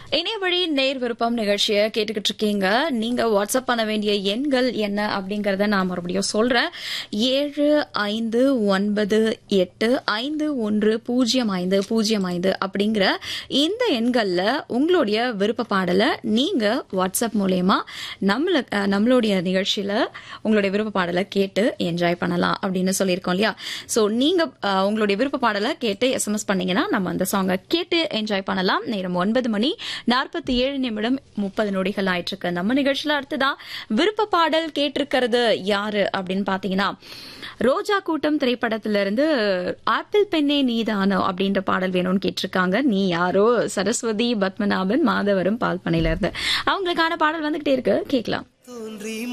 இணைய வழி நேர் விருப்பம் நிகழ்ச்சியை கேட்டுக்கிட்டு இருக்கீங்க நீங்க வாட்ஸ்அப் பண்ண வேண்டிய எண்கள் என்ன அப்படிங்கறத நான் மறுபடியும் சொல்றேன் ஏழு ஐந்து ஒன்பது எட்டு ஐந்து ஒன்று பூஜ்ஜியம் ஐந்து பூஜ்ஜியம் ஐந்து அப்படிங்கிற இந்த எண்கள்ல உங்களுடைய விருப்ப பாடலை நீங்க வாட்ஸ்அப் மூலயமா நம்மள அஹ், நம்மளுடைய நிகழ்ச்சியில உங்களுடைய விருப்ப பாடலை கேட்டு என்ஜாய் பண்ணலாம் அப்படின்னு சொல்லியிருக்கோம் இல்லையா சோ நீங்க அஹ், உங்களுடைய விருப்ப பாடலை கேட்டு எஸ்எம்எஸ் பண்ணீங்கன்னா நம்ம அந்த சாங்கை கேட்டு என்ஜாய் பண்ணலாம் நேரம் ஒன்பது மணி நாற்பத்தி ஏழு நிமிடம் முப்பது நொடிகள் ஆயிட்டு இருக்கு நம்ம நிகழ்ச்சியில அடுத்ததா விருப்ப பாடல் கேட்டிருக்கிறது யாரு அப்படின்னு பாத்தீங்கன்னா ரோஜா கூட்டம் திரைப்படத்துல இருந்து ஆப்பிள் பெண்ணே நீதானோ அப்படின்ற பாடல் வேணும்னு கேட்டிருக்காங்க நீ யாரோ சரஸ்வதி பத்மநாபன் மாதவரம் பால்பனையில இருந்து அவங்களுக்கான பாடல் வந்துகிட்டே இருக்கு கேட்கலாம் தோன்றி